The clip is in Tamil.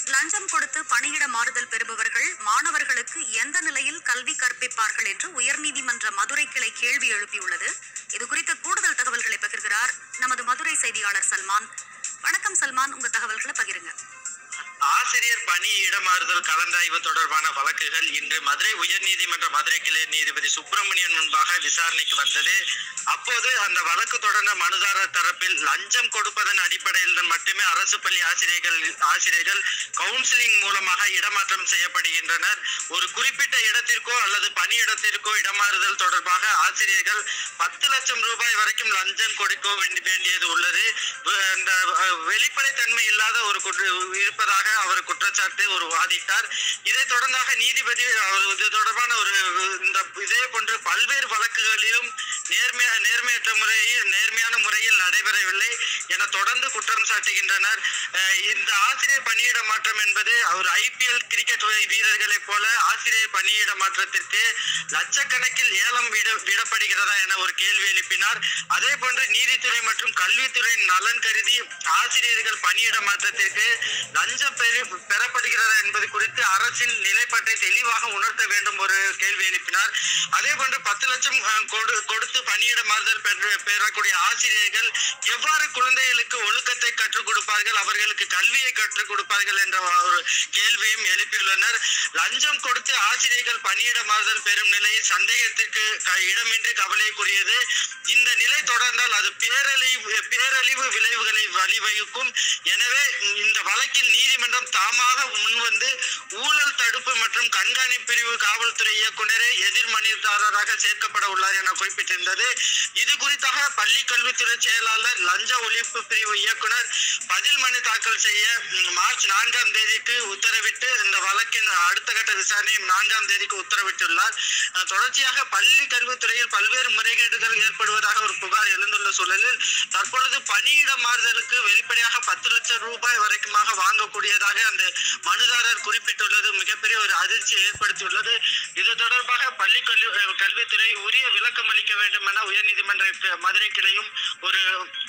லஞ்சம் கொடுத்து பணியிட மாறுதல் பெறுபவர்கள் மாணவர்களுக்கு எந்த நிலையில் கல்வி கற்பிப்பார்கள் என்று உயர்நீதிமன்ற மதுரை கிளை கேள்வி எழுப்பியுள்ளது இது குறித்த கூடுதல் தகவல்களை பகிர்கிறார் நமது மதுரை செய்தியாளர் சல்மான் வணக்கம் சல்மான் உங்க தகவல்களை பகிருங்க ஆசிரியர் பணி இடமாறுதல் கலந்தாய்வு தொடர்பான வழக்குகள் இன்று மதுரை உயர்நீதிமன்ற மதுரை கிளை நீதிபதி சுப்பிரமணியன் முன்பாக விசாரணைக்கு வந்தது அப்போது அந்த வழக்கு தொடர்ந்த மனுதாரர் தரப்பில் லஞ்சம் கொடுப்பதன் அடிப்படையில் மட்டுமே அரசு பள்ளி ஆசிரியர்கள் ஆசிரியர்கள் கவுன்சிலிங் மூலமாக இடமாற்றம் செய்யப்படுகின்றனர் ஒரு குறிப்பிட்ட இடத்திற்கோ அல்லது பணியிடத்திற்கோ இடமாறுதல் தொடர்பாக ஆசிரியர்கள் பத்து லட்சம் ரூபாய் வரைக்கும் லஞ்சம் கொடுக்க வேண்டி- வேண்டியது உள்ளது வ- அந்த அஹ், வெளிப்படைத்தன்மை இல்லாத ஒரு குற்ற- இருப்பதாக அவர் குற்றச்சாட்டு ஒரு வாதிட்டார் இதை தொடர்ந்தாக நீதிபதி அவர் இது தொடர்பான ஒரு இந்த இதே போன்று பல்வேறு வழக்குகளிலும் நேர்மையா நேர்மையற்ற முறையில் நேர்மையான முறையில் நடைபெறவில்லை என தொடர்ந்து குற்றம் சாட்டுகின்றனர் அஹ், இந்த ஆசிரியர் பணியிட மாற்றம் என்பது அவர் ஐபிஎல் கிரிக்கெட் வீரர்களைப் போல ஆசிரியர் பணியிட மாற்றத்திற்கு லட்சக்கணக்கில் ஏலம் விட விடப்படுகிறதா என ஒரு கேள்வி எழுப்பினார் அதே போன்று நீதித்துறை மற்றும் கல்வித்துறையின் நலன் கருதி ஆசிரியர்கள் பணியிட மாற்றத்திற்கு லஞ்சம் பெறு பெறப்படுகிறதா என்பது குறித்து அரசின் நிலைப்பாட்டை தெளிவாக உணர்த்த வேண்டும் ஒரு கேள்வி எழுப்பினார் அதே போன்று பத்து லட்சம் அஹ், கொடு- கொடுத்து பணியிட மாறுதல் பெற்று பெறக்கூடிய ஆசிரியர்கள் எவ்வாறு குழந்தைகளுக்கு ஒழுக்கத்தை கற்றுக் கொடுப்பார்கள் அவர்களுக்கு கல்வியை கற்றுக் கொடுப்பார்கள் என்ற ஒரு கேள்வியும் எழுப்பியுள்ளனர் லஞ்சம் கொடுத்து ஆசிரியர்கள் பணியிட மாறுதல் பெறும் நிலை சந்தேகத்திற்கு க- இடமின்றி கவலைக்குரியது இந்த நிலை தொடர்ந்தால் அது பேரழிவு பேரழிவு விளைவுகளை வழிவகுக்கும் எனவே இந்த வழக்கில் நீதிமன்றம் தாமாக முன்வந்து ஊழல் தடுப்பு மற்றும் கண்காணிப்பு பிரிவு காவல்துறை இயக்குநரே எதிர் மனுதாரராக சேர்க்கப்பட உள்ளார் என குறிப்பிட்டிருந்தது இது குறித்தாக பள்ளி கல்வித்துறை செயலாளர் லஞ்ச ஒழிப்பு பிரிவு இயக்குனர் பதில் மனு தாக்கல் செய்ய ம், மார்ச் நான்காம் தேதிக்கு உத்தரவிட்டு இந்த வழக்கின் அடுத்த கட்ட விசாரணையை நான்காம் தேதிக்கு உத்தரவிட்டுள்ளார் அஹ், தொடர்ச்சியாக பள்ளி கல்வித்துறையில் பல்வேறு முறைகேடுகள் ஏற்படுவதாக ஒரு புகார் எழுந்துள்ள சூழலில் தற்பொழுது பணியிட மாறுதலுக்கு வெளிப்படையாக பத்து லட்சம் ரூபாய் வரைக்குமாக வாங்கக்கூடியதாக அந்த மனுதாரர் குறிப்பிட்டுள்ளது மிகப்பெரிய ஒரு அதிர்ச்சியை ஏற்படுத்தியுள்ளது இது தொடர்பாக பள்ளி கல்வி அஹ், கல்வித்துறை உரிய விளக்கம் அளிக்க வேண்டும் என உயர்நீதிமன்ற க- மதுரை கிளையும் ஒரு